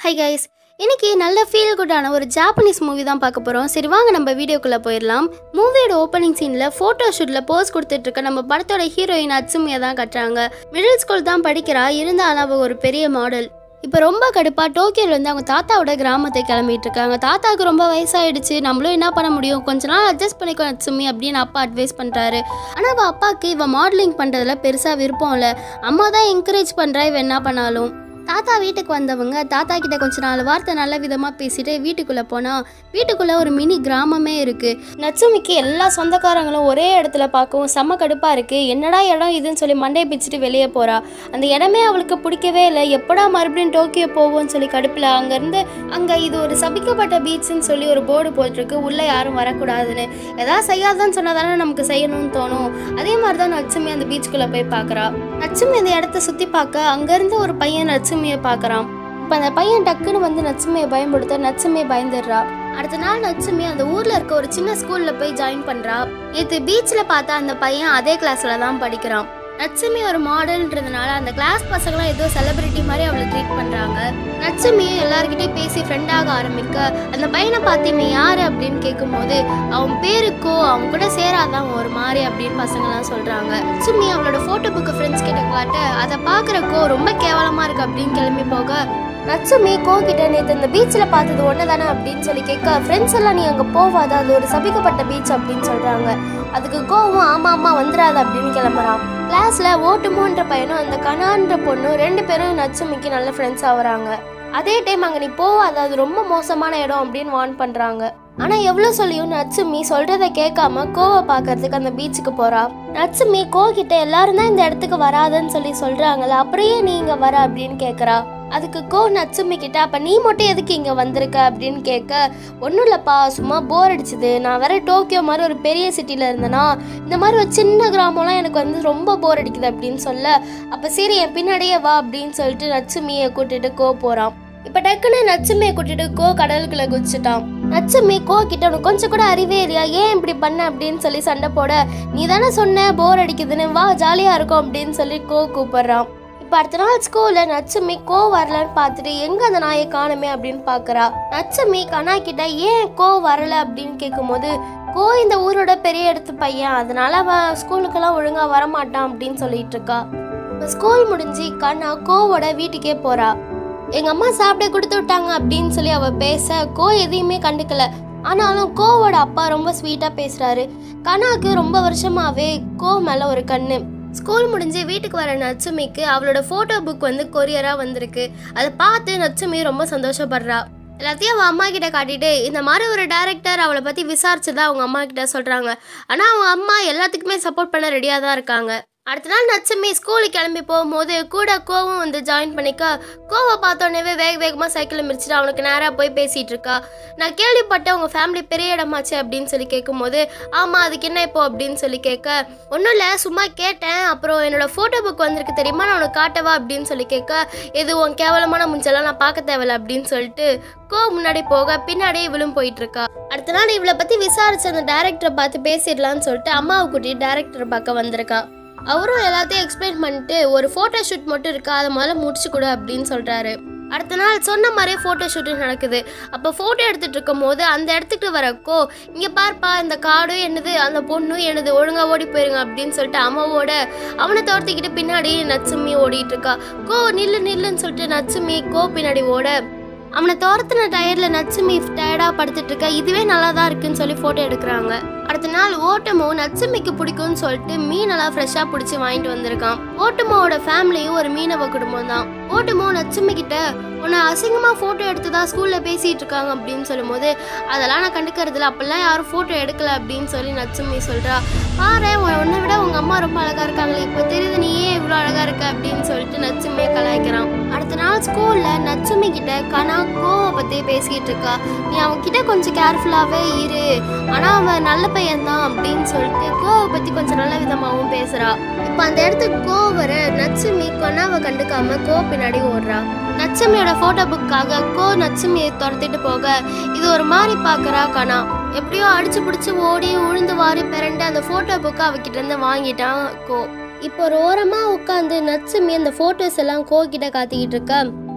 hi guys இன்னைக்கு நல்ல feel குட்டான ஒரு ஜாப்பனீஸ் மூவி தான் பார்க்க போகிறோம் சரி வாங்க நம்ம வீடியோக்குள்ளே போயிடலாம் மூவியோட ஓப்பனிங் சீனில் ஃபோட்டோ ஷூட்டில் போஸ் கொடுத்துட்டு இருக்க நம்ம படத்தோட ஹீரோயின் அட்சுமியை தான் கட்டுறாங்க மிடில் ஸ்கூல் தான் படிக்கிறா இருந்தாலும் அவள் ஒரு பெரிய மாடல் இப்போ ரொம்ப கடுப்பாக டோக்கியோவில் வந்து அவங்க தாத்தாவோட கிராமத்தை கிளம்பிட்டு இருக்காங்க தாத்தாவுக்கு ரொம்ப வயசாயிடுச்சு நம்மளும் என்ன பண்ண முடியும் கொஞ்ச நாள் அட்ஜஸ்ட் பண்ணிக்கோ அட்சுமி அப்படின்னு அப்பா அட்வைஸ் பண்ணுறாரு ஆனால் அவள் அப்பாவுக்கு இவன் மாடலிங் பண்ணுறதுல பெருசாக விருப்பம் இல்லை அம்மா தான் என்கரேஜ் பண்ணுறா இவன் என்ன பண்ணாலும் தாத்தா வீட்டுக்கு வந்தவங்க தாத்தா கிட்ட கொஞ்ச நாலு வார்த்தை நல்ல விதமாக பேசிட்டு வீட்டுக்குள்ளே போனால் வீட்டுக்குள்ளே ஒரு மினி கிராமமே இருக்குது நட்சுமிக்கு எல்லா சொந்தக்காரங்களும் ஒரே இடத்துல பார்க்கவும் செம்ம கடுப்பாக இருக்குது என்னடா இடம் இதுன்னு சொல்லி மண்டையை பிச்சுட்டு வெளியே போகிறா அந்த இடமே அவளுக்கு பிடிக்கவே இல்லை எப்படா மறுபடியும் டோக்கியோ போவோம்னு சொல்லி கடுப்பில் அங்கேருந்து அங்கே இது ஒரு சபிக்கப்பட்ட பீச்சுன்னு சொல்லி ஒரு போர்டு போட்டிருக்கு உள்ளே யாரும் வரக்கூடாதுன்னு எதாவது செய்யாதான்னு சொன்னால் தானே நமக்கு செய்யணும்னு தோணும் அதே மாதிரி தான் நட்சுமி அந்த பீச்சுக்குள்ளே போய் பார்க்குறா நட்சுமி அந்த இடத்த சுற்றி பார்க்க அங்கேருந்து ஒரு பையன் நட்சுமியை பார்க்குறான் இப்போ அந்த பையன் டக்குன்னு வந்து நட்சுமியை பயன்படுத்த நட்சுமியை பயந்துடுறா அடுத்த நாள் நட்சுமி அந்த ஊரில் இருக்க ஒரு சின்ன ஸ்கூலில் போய் ஜாயின் பண்ணுறா நேற்று பீச்சில் பார்த்தா அந்த பையன் அதே கிளாஸில் தான் படிக்கிறான் நட்சுமி ஒரு மாடல்ன்றதுனால அந்த கிளாஸ் பசங்களாம் ஏதோ செலிபிரிட்டி மாதிரி அவளை ட்ரீட் பண்ணுறாங்க நட்சுமியும் எல்லார்கிட்டயும் பேசி ஃப்ரெண்டாக ஆரம்பிக்க அந்த பையனை பார்த்து இவன் யாரு அப்படின்னு கேட்கும்போது அவன் பேருக்கோ அவன் கூட சேராதான் அவன் ஒரு மாதிரி அப்படின்னு பசங்களாம் சொல்றாங்க நட்சுமி அவளோட போட்டோ புக்கு ஃப்ரெண்ட்ஸ் கிட்ட காட்ட அதை பார்க்கறக்கோ ரொம்ப கேவலமா இருக்கு அப்படின்னு கிளம்பி போக நட்சுமி கோ கிட்ட நேற்று இந்த பீச்சில் பார்த்தது ஒன்று தானே அப்படின்னு சொல்லி கேட்க ஃப்ரெண்ட்ஸ் எல்லாம் நீ அங்கே போவாத அது ஒரு சபிக்கப்பட்ட பீச் அப்படின்னு சொல்கிறாங்க அதுக்கு கோவும் ஆமாம் ஆமாம் வந்துடாது அப்படின்னு கிளம்புறான் கிளாஸில் ஓட்டுமோன்ற பையனும் அந்த கனான்ற பொண்ணும் ரெண்டு பேரும் நட்சுமிக்கு நல்ல ஃப்ரெண்ட்ஸ் ஆகுறாங்க அதே டைம் அங்கே நீ போவாத அது ரொம்ப மோசமான இடம் அப்படின்னு வார்ன் பண்ணுறாங்க ஆனால் எவ்வளோ சொல்லியும் நட்சுமி சொல்கிறத கேட்காம கோவை பார்க்கறதுக்கு அந்த பீச்சுக்கு போகிறா நட்சுமி கோ கிட்ட எல்லாரும் தான் இந்த இடத்துக்கு வராதுன்னு சொல்லி சொல்கிறாங்களே அப்படியே நீ இங்கே வர அப்படின்னு கேட்குறா அதுக்கு கோ நட்சுமி கிட்ட அப்போ நீ மட்டும் எதுக்கு இங்கே வந்திருக்க அப்படின்னு கேட்க ஒன்றும் இல்லைப்பா சும்மா போர் அடிச்சுது நான் வேற டோக்கியோ மாதிரி ஒரு பெரிய சிட்டியில் இருந்தேனா இந்த மாதிரி ஒரு சின்ன கிராமம்லாம் எனக்கு வந்து ரொம்ப போர் அடிக்குது அப்படின்னு சொல்ல அப்போ சரி என் பின்னாடியே வா அப்படின்னு சொல்லிட்டு நட்சுமியை கூட்டிட்டு கோ போகிறான் இப்போ டக்குன்னு நட்சுமியை கூட்டிட்டு கோ கடலுக்குள்ள குதிச்சுட்டான் நட்சுமி கோ கிட்ட உனக்கு கொஞ்சம் கூட அறிவே இல்லையா ஏன் இப்படி பண்ண அப்படின்னு சொல்லி சண்டை போட நீ தானே சொன்ன போர் அடிக்குதுன்னு வா ஜாலியாக இருக்கும் அப்படின்னு சொல்லி கோ கூப்பிடுறான் இப்போ அடுத்த நாள் ஸ்கூல்ல நட்சுமி கோ வரலன்னு பார்த்துட்டு எங்க அந்த நாயை காணுமே அப்படின்னு பார்க்கறா நட்சுமி கனா கிட்ட ஏன் கோ வரல அப்படின்னு கேட்கும்போது கோ இந்த ஊரோட பெரிய இடத்து பையன் அதனால அவன் ஸ்கூலுக்கெல்லாம் ஒழுங்கா வரமாட்டான் அப்படின்னு சொல்லிட்டு இருக்கா இப்போ ஸ்கூல் முடிஞ்சு கண்ணா கோவோட வீட்டுக்கே போறா எங்க அம்மா சாப்பிட கொடுத்து விட்டாங்க அப்படின்னு சொல்லி அவ பேச கோ எதையுமே கண்டுக்கல ஆனாலும் கோவோட அப்பா ரொம்ப ஸ்வீட்டா பேசுறாரு கனாக்கு ரொம்ப வருஷமாவே கோ மேல ஒரு கண்ணு ஸ்கூல் முடிஞ்சு வீட்டுக்கு வர நட்சுமிக்கு அவளோட ஃபோட்டோ புக் வந்து கொரியராக வந்திருக்கு அதை பார்த்து நட்சுமி ரொம்ப சந்தோஷப்படுறா எல்லாத்தையும் அவள் அம்மா கிட்ட காட்டிட்டு இந்த மாதிரி ஒரு டேரக்டர் அவளை பற்றி விசாரிச்சதா அவங்க அம்மா கிட்ட சொல்கிறாங்க ஆனால் அவங்க அம்மா எல்லாத்துக்குமே சப்போர்ட் பண்ண ரெடியாக தான் இருக்காங்க அடுத்த நாள் நட்சுமி ஸ்கூலுக்கு கிளம்பி போகும்போது கூட கோவம் வந்து ஜாயின் பண்ணிக்க கோவை பார்த்தோன்னே வேக வேகமாக சைக்கிளை மிரிச்சிட்டு அவனுக்கு நேராக போய் பேசிகிட்டு இருக்கா நான் கேள்விப்பட்டேன் உங்கள் ஃபேமிலி பெரிய இடமாச்சு அப்படின்னு சொல்லி கேட்கும்போது ஆமாம் அதுக்கு என்ன இப்போ அப்படின்னு சொல்லி கேட்க ஒன்றும் இல்லை சும்மா கேட்டேன் அப்புறம் என்னோட ஃபோட்டோ புக் வந்திருக்கு தெரியுமா நான் உனக்கு காட்டவா அப்படின்னு சொல்லி கேட்க எது உன் கேவலமான முஞ்செல்லாம் நான் பார்க்க தேவையில்ல அப்படின்னு சொல்லிட்டு கோ முன்னாடி போக பின்னாடியே இவளும் போயிட்டு இருக்கா அடுத்த நாள் இவளை பற்றி விசாரிச்ச அந்த டேரக்டரை பார்த்து பேசிடலான்னு சொல்லிட்டு அம்மாவை கூட்டிட்டு டேரக்டரை பார்க்க வந்திருக்கா அவரும் எல்லாத்தையும் எக்ஸ்பிளைன் பண்ணிட்டு ஒரு ஃபோட்டோ ஷூட் மட்டும் இருக்கா அதை முதல்ல முடிச்சு கொடு அப்படின்னு சொல்கிறாரு அடுத்த நாள் சொன்ன மாதிரியே ஃபோட்டோ ஷூட்டு நடக்குது அப்போ ஃபோட்டோ எடுத்துகிட்டு இருக்கும் போது அந்த இடத்துக்கு வரக்கோ இங்கே பார்ப்பா இந்த காடும் என்னது அந்த பொண்ணும் என்னது ஒழுங்காக ஓடி போயிருங்க அப்படின்னு சொல்லிட்டு அம்மாவோட அவனை தோர்த்திக்கிட்டு பின்னாடி நச்சுமி ஓடிட்டு இருக்கா கோ நில்லு நில்லுன்னு சொல்லிட்டு நச்சுமி கோ பின்னாடி ஓட அவனை துரத்துன டயர்ல நச்சுமி டயர்டா படுத்துட்டு இருக்க இதுவே நல்லா தான் இருக்குன்னு சொல்லி போட்டோ எடுக்கிறாங்க அடுத்த நாள் ஓட்டமோ நச்சுமிக்கு பிடிக்கும்னு சொல்லிட்டு மீனெல்லாம் ஃப்ரெஷ்ஷாக பிடிச்சி வாங்கிட்டு வந்திருக்கான் ஓட்டமோட ஃபேமிலியும் ஒரு மீனவ குடும்பம் தான் ஓட்டமோ நச்சுமி கிட்ட உன்னை அசிங்கமாக ஃபோட்டோ எடுத்து தான் ஸ்கூலில் பேசிகிட்டு இருக்காங்க அப்படின்னு சொல்லும்போது அதெல்லாம் நான் கண்டுக்கிறதில்ல அப்போல்லாம் யாரும் ஃபோட்டோ எடுக்கல அப்படின்னு சொல்லி நச்சுமி சொல்கிறா பாரு உன்னை விட உங்கள் அம்மா ரொம்ப அழகாக இருக்காங்களே இப்போ தெரியுது நீ ஏன் இவ்வளோ அழகாக இருக்க அப்படின்னு சொல்லிட்டு நச்சுமியை கலாய்க்கிறான் அடுத்த நாள் ஸ்கூலில் நச்சுமி கிட்ட கனா கோவை பற்றி பேசிக்கிட்டு இருக்கா நீ அவன் கிட்ட கொஞ்சம் கேர்ஃபுல்லாகவே இரு ஆனால் அவன் நல்ல பையன் தான் அப்படின்னு சொல்லிட்டு கோவை பற்றி கொஞ்சம் நல்ல விதமாகவும் பேசுகிறா இப்போ அந்த இடத்துக்கு கோ வர நச்சுமி கொனாவை கண்டுக்காம கோ பின்னாடி ஓடுறா நச்சுமியோட ஃபோட்டோ புக்காக கோ நச்சுமியை துரத்திட்டு போக இது ஒரு மாதிரி பார்க்கறா கனா எப்படியோ அடிச்சு பிடிச்சி ஓடி உழுந்து வாரி பிறண்டு அந்த ஃபோட்டோ புக்கை அவகிட்ட இருந்து வாங்கிட்டான் கோ இப்போ ஒரு ஓரமா உட்காந்து நச்சுமி அந்த போட்டோஸ் எல்லாம் கோ கிட்ட காத்திக்கிட்டு இருக்க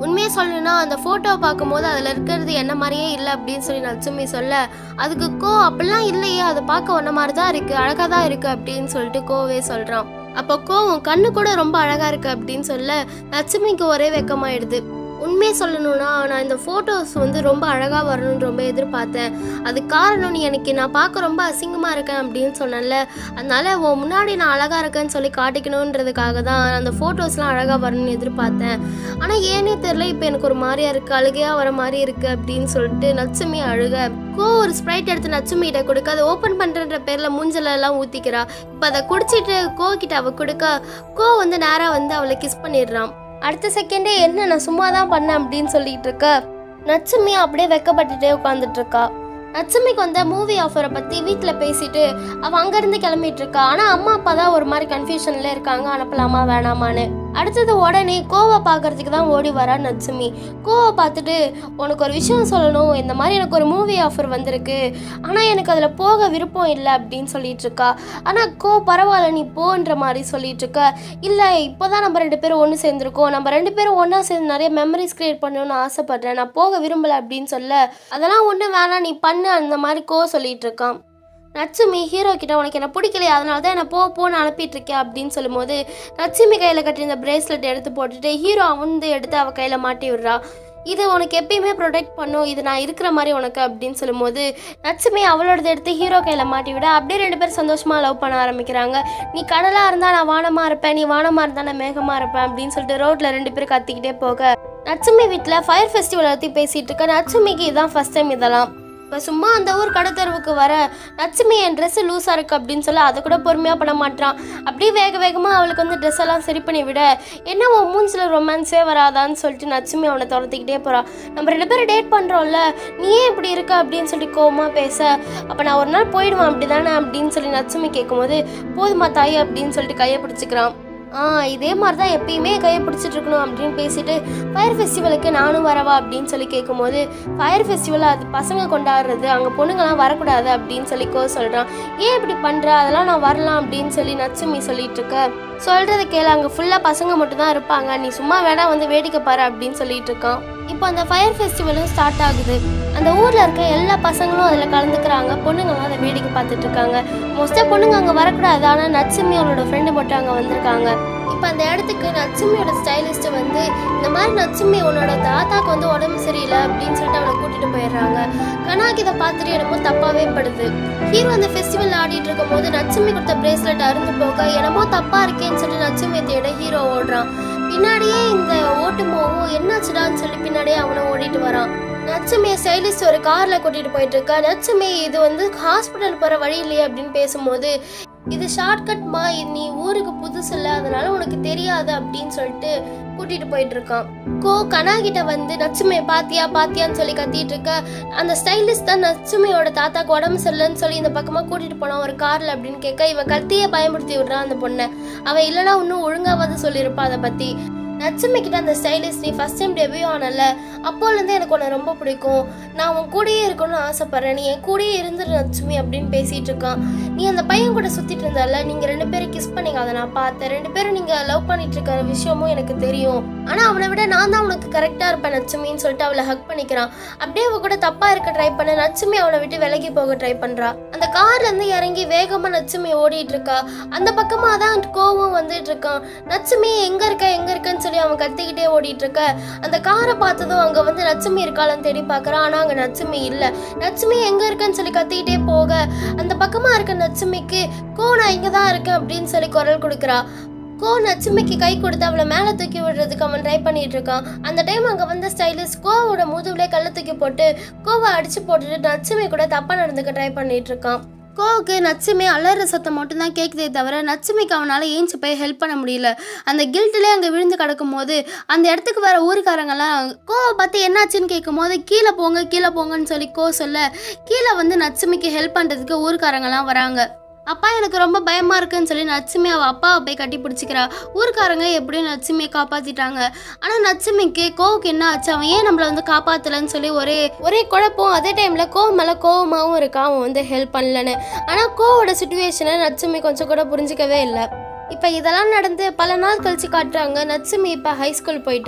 உண்மையை சொல்லணும்னா அந்த ஃபோட்டோவை பார்க்கும்போது அதில் இருக்கிறது என்ன மாதிரியே இல்லை அப்படின்னு சொல்லி நச்சுமி சொல்ல அதுக்கு கோ அப்படிலாம் இல்லையே அதை பார்க்க ஒன்ன மாதிரி தான் இருக்குது அழகாக தான் இருக்குது அப்படின்னு சொல்லிட்டு கோவே சொல்கிறான் அப்போ கோ உன் கண்ணு கூட ரொம்ப அழகாக இருக்குது அப்படின்னு சொல்ல நச்சுமிக்கு ஒரே வெக்கமாயிடுது உண்மையை சொல்லணும்னா நான் இந்த ஃபோட்டோஸ் வந்து ரொம்ப அழகாக வரணும்னு ரொம்ப எதிர்பார்த்தேன் அது காரணம் நீ எனக்கு நான் பார்க்க ரொம்ப அசிங்கமாக இருக்கேன் அப்படின்னு சொன்னேன்ல அதனால உன் முன்னாடி நான் அழகாக இருக்கேன்னு சொல்லி காட்டிக்கணுன்றதுக்காக தான் அந்த ஃபோட்டோஸ்லாம் அழகாக வரணும்னு எதிர்பார்த்தேன் ஆனால் ஏனே தெரில இப்போ எனக்கு ஒரு மாதிரியா இருக்குது அழுகையாக வர மாதிரி இருக்குது அப்படின்னு சொல்லிட்டு நச்சுமி அழுக கோ ஒரு ஸ்ப்ரைட் எடுத்து நச்சுமி கிட்ட கொடுக்க அதை ஓப்பன் பண்ணுறன்ற பேரில் மூஞ்சல எல்லாம் ஊற்றிக்கிறா இப்போ அதை குடிச்சிட்டு கோ கிட்ட அவ கொடுக்க கோ வந்து நேராக வந்து அவளை கிஸ் பண்ணிடுறான் அடுத்த செகண்டே என்ன நான் சும்மா தான் பண்ணேன் அப்படின்னு சொல்லிட்டு இருக்க நச்சுமி அப்படியே வெக்கப்பட்டுட்டே உட்காந்துட்டு இருக்கா நச்சுமிக்கு வந்த மூவி ஆஃபரை பற்றி வீட்டில் பேசிட்டு அவள் அங்கேருந்து கிளம்பிட்டு இருக்கா ஆனால் அம்மா அப்பா தான் ஒரு மாதிரி கன்ஃபியூஷனில் இருக்காங்க அனுப்பலாமா வேணாமான்னு அடுத்தது உடனே கோவா பார்க்கறதுக்கு தான் ஓடி வரா நச்சுமி கோவா பார்த்துட்டு உனக்கு ஒரு விஷயம் சொல்லணும் இந்த மாதிரி எனக்கு ஒரு மூவி ஆஃபர் வந்திருக்கு ஆனால் எனக்கு அதில் போக விருப்பம் இல்லை அப்படின்னு சொல்லிட்டு இருக்கா ஆனால் கோ பரவாயில்ல நீ போன்ற மாதிரி சொல்லிட்டு இருக்க இல்லை இப்போ தான் நம்ம ரெண்டு பேரும் ஒன்று சேர்ந்துருக்கோம் நம்ம ரெண்டு பேரும் ஒன்றா சேர்ந்து நிறைய மெமரிஸ் கிரியேட் பண்ணணும்னு ஆசைப்பட்றேன் நான் போக விரும்பலை அப்படின்னு சொல்ல அதெல்லாம் ஒன்றும் வேணாம் நீ பண்ணு அந்த மாதிரி கோ சொல்லிட்டு இருக்கான் நச்சுமி ஹீரோ கிட்ட உனக்கு என்ன பிடிக்கலையா அதனால தான் என்ன போ போன்னு அனுப்பிட்டு இருக்கேன் அப்படின்னு சொல்லும்போது நச்சுமி கையில் கட்டியிருந்த பிரேஸ்லெட் எடுத்து போட்டுட்டு ஹீரோ அவந்து எடுத்து அவ கையில் மாட்டி விடுறா இது உனக்கு எப்பயுமே ப்ரொடெக்ட் பண்ணும் இது நான் இருக்கிற மாதிரி உனக்கு அப்படின்னு சொல்லும்போது நச்சுமி அவளோடது எடுத்து ஹீரோ கையில் மாட்டி விட அப்படியே ரெண்டு பேரும் சந்தோஷமாக லவ் பண்ண ஆரம்பிக்கிறாங்க நீ கடலாக இருந்தால் நான் வானமாக இருப்பேன் நீ வானமாக இருந்தால் நான் மேகமாக இருப்பேன் அப்படின்னு சொல்லிட்டு ரோட்டில் ரெண்டு பேரும் கத்திக்கிட்டே போக நச்சுமி வீட்டில் ஃபயர் ஃபெஸ்டிவல் பற்றி பேசிகிட்டு இருக்க நச்சுமிக்கு இதுதான் ஃபஸ்ட் டைம் இதெல்லாம் இப்போ சும்மா அந்த ஊர் கடத்தெருவுக்கு வர நச்சுமி என் ட்ரெஸ்ஸு லூஸாக இருக்குது அப்படின்னு சொல்ல அதை கூட பொறுமையாக பண்ண மாட்டான் அப்படியே வேக வேகமாக அவளுக்கு வந்து ட்ரெஸ் எல்லாம் சரி பண்ணி விட என்ன உன் மூஞ்சில் ரொமான்ஸே வராதான்னு சொல்லிட்டு நச்சுமி அவனை துரத்திக்கிட்டே போகிறான் நம்ம ரெண்டு பேரும் டேட் பண்ணுறோம்ல நீ ஏன் இப்படி இருக்க அப்படின்னு சொல்லி கோவமா பேச அப்போ நான் ஒரு நாள் போயிடுவேன் அப்படி தானே அப்படின்னு சொல்லி நச்சுமி கேட்கும்போது போதுமா தாய் அப்படின்னு சொல்லிட்டு கையை பிடிச்சிக்கிறான் ஆ இதே மாதிரி தான் எப்பயுமே கையை பிடிச்சிட்டு இருக்கணும் அப்படின்னு பேசிட்டு ஃபயர் ஃபெஸ்டிவலுக்கு நானும் வரவா அப்படின்னு சொல்லி கேட்கும்போது ஃபயர் ஃபெஸ்டிவல் அது பசங்க கொண்டாடுறது அங்கே பொண்ணுங்கலாம் வரக்கூடாது அப்படின்னு சொல்லி கோ சொல்கிறான் ஏன் இப்படி பண்ணுற அதெல்லாம் நான் வரலாம் அப்படின்னு சொல்லி நச்சுமி சொல்லிட்டு இருக்க சொல்கிறத கேளு அங்கே ஃபுல்லாக பசங்க மட்டும் தான் இருப்பாங்க நீ சும்மா வேணா வந்து வேடிக்கை பாரு அப்படின்னு சொல்லிட்டு இருக்கான் இப்போ அந்த ஃபயர் ஃபெஸ்டிவலும் ஸ்டார்ட் ஆகுது அந்த ஊரில் இருக்க எல்லா பசங்களும் அதில் கலந்துக்கிறாங்க பொண்ணுங்களாம் அதை வேடிக்கை பார்த்துட்டு இருக்காங்க மோஸ்ட்டாக பொண்ணுங்க அங்கே வரக்கூடாது ஆனால் நச்சுமி அவளோட ஃப்ரெண்டு மட்டும் அங்கே வந்திருக்காங்க இப்போ அந்த இடத்துக்கு நச்சுமியோட ஸ்டைலிஸ்ட் வந்து இந்த மாதிரி நச்சுமி உன்னோட தாத்தாக்கு வந்து உடம்பு சரியில்லை அப்படின்னு சொல்லிட்டு அவளை கூட்டிட்டு போயிடுறாங்க கனாக்கு இதை பார்த்துட்டு என்னமோ தப்பாவே படுது ஹீரோ அந்த ஃபெஸ்டிவல் ஆடிட்டு இருக்கும் போது நச்சுமி கொடுத்த பிரேஸ்லெட் அருந்து போக என்னமோ தப்பா இருக்கேன்னு சொல்லிட்டு நச்சுமி தேட ஹீரோ ஓடுறான் பின்னாடியே இந்த ஓட்டுமோவும் என்னாச்சுடான்னு சொல்லி பின்னாடியே அவனும் ஓடிட்டு வரான் நச்சுமையை ஸ்டைலிஸ்ட் ஒரு கார்ல கூட்டிட்டு போயிட்டு இருக்கா நச்சுமை இது வந்து ஹாஸ்பிட்டல் போற வழி இல்லையே அப்படின்னு பேசும்போது இது ஷார்ட்கட்மா நீ ஊருக்கு புதுசு இல்லை அதனால உனக்கு தெரியாது அப்படின்னு சொல்லிட்டு கூட்டிட்டு போயிட்டு இருக்கான் கோ கனா கிட்ட வந்து நச்சுமையை பாத்தியா பாத்தியான்னு சொல்லி கத்திட்டு இருக்க அந்த ஸ்டைலிஸ்ட் தான் நச்சுமையோட தாத்தாக்கு உடம்பு சரியில்லைன்னு சொல்லி இந்த பக்கமா கூட்டிட்டு போனான் ஒரு கார்ல அப்படின்னு கேட்க இவன் கத்தியே பயமுறுத்தி விடுறான் அந்த பொண்ணை அவன் இல்லைன்னா இன்னும் ஒழுங்காவது சொல்லியிருப்பா அதை பத்தி நச்சுமை கிட்ட அந்த ஸ்டைலிஸ்ட் நீ ஃபர்ஸ்ட் டைம் டெபியூ ஆனல அப்போலேருந்து எனக்கு உன்னை ரொம்ப பிடிக்கும் நான் உன் கூடயே இருக்கணும்னு ஆசைப்பட்றேன் நீ என் கூடயே இருந்துரு நச்சுமி அப்படின்னு பேசிட்டு இருக்கான் நீ அந்த பையன் கூட சுத்திட்டு இருந்தல நீங்க ரெண்டு பேரும் கிஸ் பண்ணீங்க அதை நான் பார்த்தேன் ரெண்டு பேரும் நீங்க லவ் பண்ணிட்டு இருக்க விஷயமும் எனக்கு தெரியும் ஆனா அவனை விட நான் தான் உனக்கு கரெக்டா இருப்பேன் நச்சுமின்னு சொல்லிட்டு அவளை ஹக் பண்ணிக்கிறான் அப்படியே அவ கூட தப்பா இருக்க ட்ரை பண்ண நச்சுமி அவனை விட்டு விலகி போக ட்ரை பண்றா அந்த கார்ல இருந்து இறங்கி வேகமா நச்சுமி ஓடிட்டு இருக்கா அந்த பக்கமா தான் கோவம் வந்துட்டு இருக்கான் நச்சுமி எங்க இருக்க எங்க இருக்கன்னு சொல்லி அவன் கத்திக்கிட்டே ஓடிட்டு இருக்க அந்த காரை பார்த்ததும் அங்க வந்து நச்சுமி இருக்காளான்னு தேடி பார்க்கறான் ஆனா அங்க நச்சுமி இல்ல நச்சுமி எங்க இருக்கன்னு சொல்லி கத்திக்கிட்டே போக அந்த பக்கமா இருக்க நச்சுமிக்கு கோ நான் இங்க தான் இருக்கேன் அப்படின்னு சொல்லி குரல் கொடுக்குறா கோ நச்சுமிக்கு கை கொடுத்து அவளை மேலே தூக்கி விடுறதுக்கு அவன் ட்ரை பண்ணிட்டு இருக்கான் அந்த டைம் அங்கே வந்த ஸ்டைலிஸ்ட் கோவோட முதுகுலே கல்லை தூக்கி போட்டு கோவை அடிச்சு போட்டுட்டு நச்சுமி கூட தப்பா நடந்துக்க ட்ரை பண்ணிட்டு இருக்கான் கோவுக்கு நச்சுமே அலற சத்தம் மட்டும்தான் கேட்குதே தவிர நச்சுமைக்கு அவனால் ஏஞ்சி போய் ஹெல்ப் பண்ண முடியல அந்த கில்ட்டிலே அங்கே விழுந்து கிடக்கும் போது அந்த இடத்துக்கு வர ஊருக்காரங்கெல்லாம் கோவை பார்த்து என்னாச்சுன்னு கேட்கும் போது கீழே போங்க கீழே போங்கன்னு சொல்லி கோ சொல்ல கீழே வந்து நச்சுமைக்கு ஹெல்ப் பண்ணுறதுக்கு ஊருக்காரங்கெல்லாம் வராங்க அப்பா எனக்கு ரொம்ப பயமா இருக்குன்னு சொல்லி நச்சுமி அவள் அப்பாவை போய் கட்டி பிடிச்சிக்கிறா ஊருக்காரங்க எப்படியும் நச்சுமியை காப்பாத்திட்டாங்க ஆனால் நச்சுமிக்கு கோவுக்கு என்ன ஆச்சு அவன் ஏன் நம்மளை வந்து காப்பாத்தலன்னு சொல்லி ஒரே ஒரே குழப்பம் அதே டைமில் கோவம் மேலே கோவமாகவும் இருக்கான் அவன் வந்து ஹெல்ப் பண்ணலன்னு ஆனால் கோவோட சுச்சுவேஷனை நச்சுமி கொஞ்சம் கூட புரிஞ்சிக்கவே இல்லை இப்போ இதெல்லாம் நடந்து பல நாள் கழிச்சு காட்டுறாங்க நச்சுமி இப்போ ஹை ஸ்கூல் போயிட்டா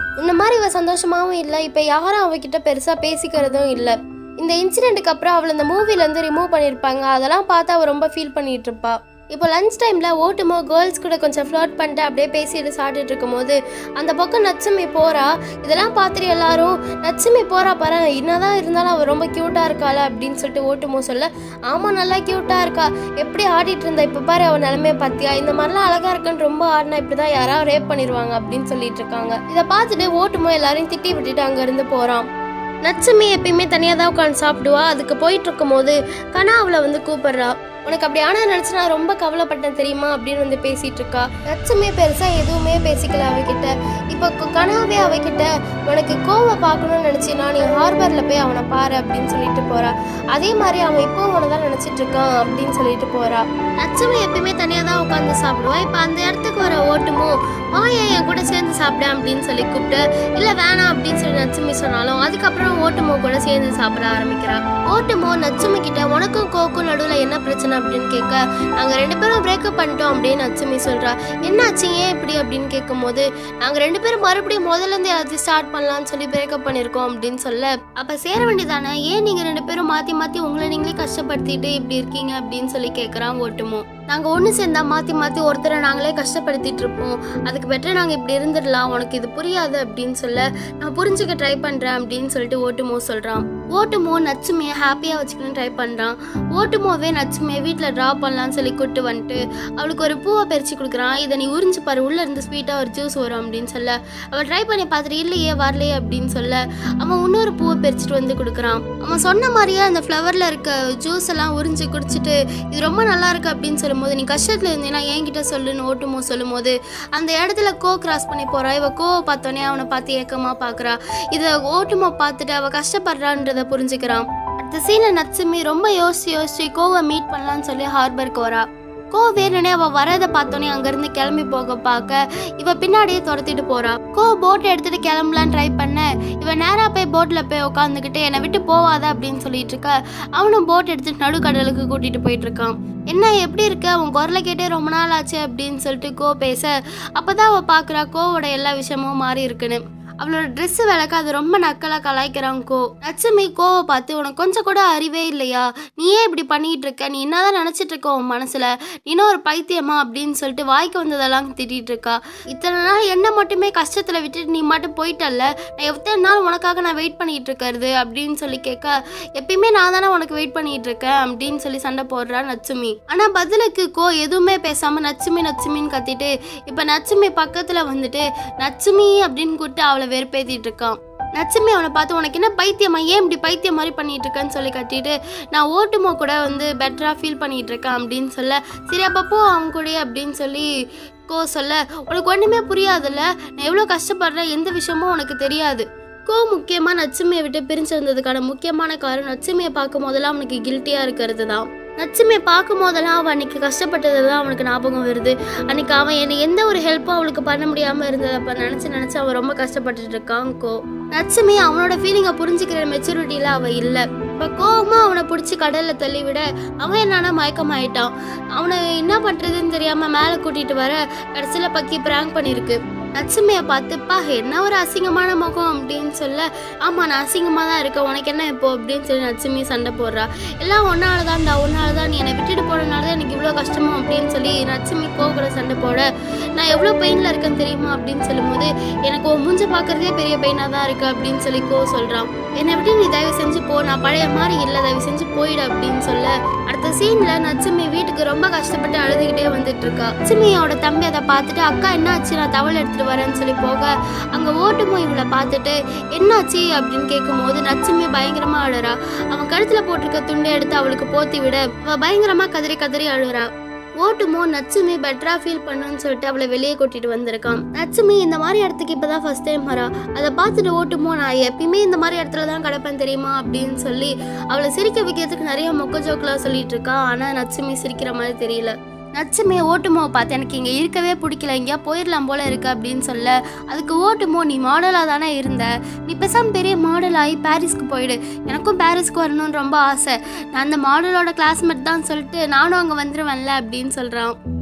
இந்த மாதிரி இவ சந்தோஷமாவும் இல்லை இப்போ யாரும் அவகிட்ட பெருசாக பேசிக்கிறதும் இல்லை இந்த இன்சிடென்ட்டுக்கு அப்புறம் அவளை இந்த மூவிலேருந்து ரிமூவ் பண்ணியிருப்பாங்க அதெல்லாம் பார்த்து அவள் ரொம்ப ஃபீல் பண்ணிட்டு இருப்பா இப்போ லஞ்ச் டைமில் ஓட்டுமோ கேர்ள்ஸ் கூட கொஞ்சம் ஃப்ளோட் பண்ணிட்டு அப்படியே பேசிட்டு சாப்பிட்டுட்டு இருக்கும்போது அந்த பக்கம் நச்சுமி போறா இதெல்லாம் பார்த்துட்டு எல்லாரும் நச்சுமி போறா பாரு என்னதான் இருந்தாலும் அவள் ரொம்ப க்யூட்டாக இருக்காள அப்படின்னு சொல்லிட்டு ஓட்டுமோ சொல்ல ஆமாம் நல்லா க்யூட்டாக இருக்கா எப்படி ஆடிட்டு இருந்தா இப்போ பாரு அவள் நிலமைய பார்த்தியா இந்த மாதிரிலாம் அழகா இருக்குன்னு ரொம்ப ஆடினா இப்படி தான் யாராவது ரேப் பண்ணிடுவாங்க அப்படின்னு சொல்லிட்டு இருக்காங்க இதை பார்த்துட்டு ஓட்டுமோ எல்லாரையும் திட்டி விட்டுட்டு அங்கேருந்து போகிறான் நச்சுமி எப்பயுமே தனியாக தான் உட்காந்து சாப்பிடுவா அதுக்கு போயிட்டு இருக்கும்போது கனா அவளை வந்து கூப்பிடுறா உனக்கு அப்படி ஆனால் நினச்சி நான் ரொம்ப கவலைப்பட்டேன் தெரியுமா அப்படின்னு வந்து பேசிட்டு இருக்கா நச்சுமே பெருசாக எதுவுமே பேசிக்கல அவகிட்ட இப்போ கு- கனாவே அவகிட்ட உனக்கு கோவை பார்க்கணும்னு நினச்சினா நீ ஹார்பரில் போய் அவனை பாரு அப்படின்னு சொல்லிட்டு போறா அதே மாதிரி அவன் இப்போ உன தான் நினச்சிட்டு இருக்கான் அப்படின்னு சொல்லிட்டு போறா நச்சுமி எப்பயுமே தனியாக தான் உட்காந்து சாப்பிடுவா இப்போ அந்த இடத்துக்கு வர ஓட்டுமோ வாயா என் கூட சேர்ந்து சாப்பிட அப்படின்னு சொல்லி கூப்பிட்டு இல்லை வேணாம் அப்படின்னு சொல்லி நச்சுமி சொன்னாலும் அதுக்கப்புறம் ஓட்டுமோ கூட சேர்ந்து சாப்பிட ஆரம்பிக்கிறா ஓட்டுமோ நச்சுமி கிட்ட உனக்கும் கோக்கும் நடுவில் என்ன பிரச்சனை அப்படின்னு கேட்க நாங்கள் ரெண்டு பேரும் பிரேக்கப் பண்ணிட்டோம் அப்படின்னு நச்சுமி சொல்றா என்னாச்சு ஏன் இப்படி அப்படின்னு கேட்கும்போது நாங்கள் ரெண்டு பேரும் மறுபடியும் முதல்ல இருந்து எல்லாத்தையும் ஸ்டார்ட் பண்ணலாம்னு சொல்லி பிரேக்கப் பண்ணியிருக்கோம் அப்படின்னு சொல்ல அப்போ சேர வேண்டியதானே ஏன் நீங்கள் ரெண்டு பேரும் மாற்றி மாற்றி உங்களை நீங்களே கஷ்டப்படுத்திட்டு இப்படி இருக்கீங்க அப்படின்னு சொல்லி கேட்குறான் ஓட்டுமோ நாங்கள் ஒன்று சேர்ந்தா மாற்றி மாற்றி ஒருத்தரை நாங்களே கஷ்டப்படுத்திட்டு இருப்போம் அதுக்கு பெட்டர் நாங்கள் இப்படி இருந்துடலாம் உனக்கு இது புரியாது அப்படின்னு சொல்ல நான் புரிஞ்சுக்க ட்ரை பண்ணுறேன் அப்படின்னு சொல்லிட்டு ஓட்டுமோ சொல்கிறான் ஓட்டுமோ நச்சுமையை ஹாப்பியாக வச்சுக்கணும்னு ட்ரை பண்ணுறான் ஓட்டுமோவே நச்சுமையை வீட்டில் ட்ரா பண்ணலாம்னு சொல்லி கூட்டு வந்துட்டு அவளுக்கு ஒரு பூவை பறிச்சு கொடுக்குறான் இதை நீ உறிஞ்சு பாரு உள்ளே இருந்து ஸ்வீட்டாக ஒரு ஜூஸ் வரும் அப்படின்னு சொல்ல அவள் ட்ரை பண்ணி பார்த்துட்டு இல்லையே வரலையே அப்படின்னு சொல்ல அவன் இன்னொரு பூவை பறிச்சுட்டு வந்து கொடுக்குறான் அவன் சொன்ன மாதிரியே அந்த ஃப்ளவரில் இருக்க ஜூஸ் எல்லாம் உறிஞ்சு குடிச்சிட்டு இது ரொம்ப நல்லா இருக்கு அப்படின்னு சொல்லும்போது நீ கஷ்டத்தில் இருந்தீங்கன்னா என்கிட்ட சொல்லுன்னு ஓட்டுமோ சொல்லும்போது அந்த இடத்துல கோ கிராஸ் பண்ணி போறா இவ கோவை பார்த்தோன்னே அவனை பார்த்து ஏக்கமாக பார்க்குறா இதை ஓட்டுமோ பார்த்துட்டு அவள் கஷ்டப்படுறான்றதை புரிஞ்சுக்கிறான் அடுத்த சீனில் நச்சுமி ரொம்ப யோசிச்சு யோசிச்சு கோவை மீட் பண்ணலான்னு சொல்லி ஹார்பருக்கு வரா கோ வேணுனே அவ வரதை பார்த்தோன்னே அங்கேருந்து கிளம்பி போக பார்க்க இவ பின்னாடியே துரத்திட்டு போறா கோ போட்டை எடுத்துட்டு கிளம்பலான்னு ட்ரை பண்ண இவ நேரா போய் போட்ல போய் உட்காந்துக்கிட்டு என்னை விட்டு போவாத அப்படின்னு சொல்லிட்டு இருக்க அவனும் போட் எடுத்துட்டு நடுக்கடலுக்கு கூட்டிட்டு போயிட்டு இருக்கான் என்ன எப்படி இருக்க உன் குரலை கேட்டே ரொம்ப நாள் ஆச்சு அப்படின்னு சொல்லிட்டு கோ பேச அப்பதான் அவ பாக்குறா கோவோட எல்லா விஷயமும் மாறி இருக்குன்னு அவளோட Dress விளக்க அது ரொம்ப நக்கலாக கலாய்க்கிறான் கோ லட்சுமி கோவை பார்த்து உனக்கு கொஞ்சம் கூட அறிவே இல்லையா நீ ஏன் இப்படி பண்ணிட்டு இருக்க நீ என்னதான் நினச்சிட்டு இருக்க உன் மனசுல நீனும் ஒரு பைத்தியமா அப்படின்னு சொல்லிட்டு வாய்க்கு வந்ததெல்லாம் திட்டிட்டு இருக்கா இத்தனை நாள் என்ன மட்டுமே கஷ்டத்தில் விட்டுட்டு நீ மட்டும் போயிட்டல்ல நான் எத்தனை நாள் உனக்காக நான் வெயிட் பண்ணிட்டு இருக்கிறது அப்படின்னு சொல்லி கேட்க எப்பயுமே நான் தானே உனக்கு வெயிட் பண்ணிட்டு இருக்கேன் அப்படின்னு சொல்லி சண்டை போடுறா நச்சுமி ஆனா பதிலுக்கு கோ எதுவுமே பேசாம நச்சுமி நச்சுமின்னு கத்திட்டு இப்ப நச்சுமி பக்கத்துல வந்துட்டு நச்சுமி அப்படின்னு கூப்பிட்டு அவளை வெறுப்பேத்திட்டு இருக்கான் நச்சுமி அவனை பார்த்து உனக்கு என்ன பைத்தியமா ஏன் இப்படி பைத்தியம் மாதிரி பண்ணிட்டு இருக்கேன்னு சொல்லி கட்டிட்டு நான் ஓட்டுமோ கூட வந்து பெட்டரா ஃபீல் பண்ணிட்டு இருக்கேன் அப்படின்னு சொல்ல சரி அப்போ போ அவன் கூடயே அப்படின்னு சொல்லி கோ சொல்ல உனக்கு ஒன்றுமே புரியாதுல்ல நான் எவ்வளோ கஷ்டப்படுறேன் எந்த விஷயமும் உனக்கு தெரியாது கோ முக்கியமாக நச்சுமையை விட்டு பிரிஞ்சிருந்ததுக்கான முக்கியமான காரணம் நச்சுமையை பார்க்கும் போதெல்லாம் அவனுக்கு கில்ட்டியாக இருக்கிறது தான் நச்சுமையை பார்க்கும் போதெல்லாம் அவன் அன்னைக்கு கஷ்டப்பட்டது தான் அவனுக்கு ஞாபகம் வருது அன்னைக்கு அவன் என்னை எந்த ஒரு ஹெல்ப்பும் அவளுக்கு பண்ண முடியாமல் இருந்தது அப்போ நினச்சி நினச்சி அவன் ரொம்ப கஷ்டப்பட்டுட்டு இருக்கான் கோ நச்சுமே அவனோட ஃபீலிங்கை புரிஞ்சுக்கிற மெச்சூரிட்டியில் அவன் இல்லை இப்போ கோவமாக அவனை பிடிச்சி கடலில் தள்ளி விட அவன் என்னன்னா மயக்கமாயிட்டான் அவனை என்ன பண்ணுறதுன்னு தெரியாமல் மேலே கூட்டிகிட்டு வர கடைசியில் பக்கி ப்ராங்க் பண்ணியிருக்கு நச்சுமையை பார்த்துப்பா என்ன ஒரு அசிங்கமான முகம் அப்படின்னு சொல்ல ஆமாம் நான் அசிங்கமாக தான் இருக்கேன் உனக்கு என்ன இப்போ அப்படின்னு சொல்லி நச்சுமி சண்டை போடுறா எல்லாம் ஒன்னால தான்டா ஒன்னால தான் நீ என்னை விட்டுட்டு போனனால தான் எனக்கு இவ்வளோ கஷ்டமா அப்படின்னு சொல்லி நச்சுமி கோவக்கூட சண்டை போட நான் எவ்வளோ பெயினில் இருக்கேன்னு தெரியுமா அப்படின்னு சொல்லும்போது எனக்கு உன் மூஞ்ச பார்க்கறதே பெரிய பெயினாக தான் இருக்கு அப்படின்னு சொல்லி கோ சொல்கிறான் என்னை விட்டு நீ தயவு செஞ்சு போ நான் பழைய மாதிரி இல்லை தயவு செஞ்சு போயிடு அப்படின்னு சொல்ல அடுத்த சீன்ல நச்சுமி வீட்டுக்கு ரொம்ப கஷ்டப்பட்டு அழுதுகிட்டே வந்துட்டு இருக்கா நச்சுமியோட தம்பி அதை பார்த்துட்டு அக்கா என்னாச்சு நான் தவள் எடுத்துட்டு வரேன்னு சொல்லி போக அங்க ஓட்டுமோ இவளை பார்த்துட்டு என்னாச்சு அப்படின்னு கேட்கும்போது நச்சுமி பயங்கரமா அழுறா அவன் கழுத்துல போட்டிருக்க துண்டை எடுத்து அவளுக்கு போத்தி விட அவ பயங்கரமா கதறி கதறி அழுறா ஓட்டுமோ நச்சுமி பெட்டரா ஃபீல் பண்ணுன்னு சொல்லிட்டு அவளை வெளியே கூட்டிட்டு வந்திருக்கான் நச்சுமி இந்த மாதிரி இடத்துக்கு இப்பதான் ஃபர்ஸ்ட் டைம் வரா அதை பார்த்துட்டு ஓட்டுமோ நான் எப்பயுமே இந்த மாதிரி இடத்துல தான் கிடப்பேன் தெரியுமா அப்படின்னு சொல்லி அவளை சிரிக்க வைக்கிறதுக்கு நிறைய மொக்க ஜோக்கெலாம் சொல்லிட்டு இருக்கா ஆனா நச்சுமி சிரிக்கிற மாதிரி தெரியல நச்சுமே ஓட்டுமோ பார்த்து எனக்கு இங்கே இருக்கவே பிடிக்கல எங்கேயா போயிடலாம் போல இருக்கு அப்படின்னு சொல்ல அதுக்கு ஓட்டுமோ நீ மாடலாக தானே இருந்த நீ பேசாம பெரிய மாடல் ஆகி பாரிஸ்க்கு போயிடு எனக்கும் பாரிஸ்க்கு வரணும்னு ரொம்ப ஆசை நான் அந்த மாடலோட கிளாஸ்மேட் தான் சொல்லிட்டு நானும் அங்கே வந்துடுவேன்ல அப்படின்னு சொல்கிறான்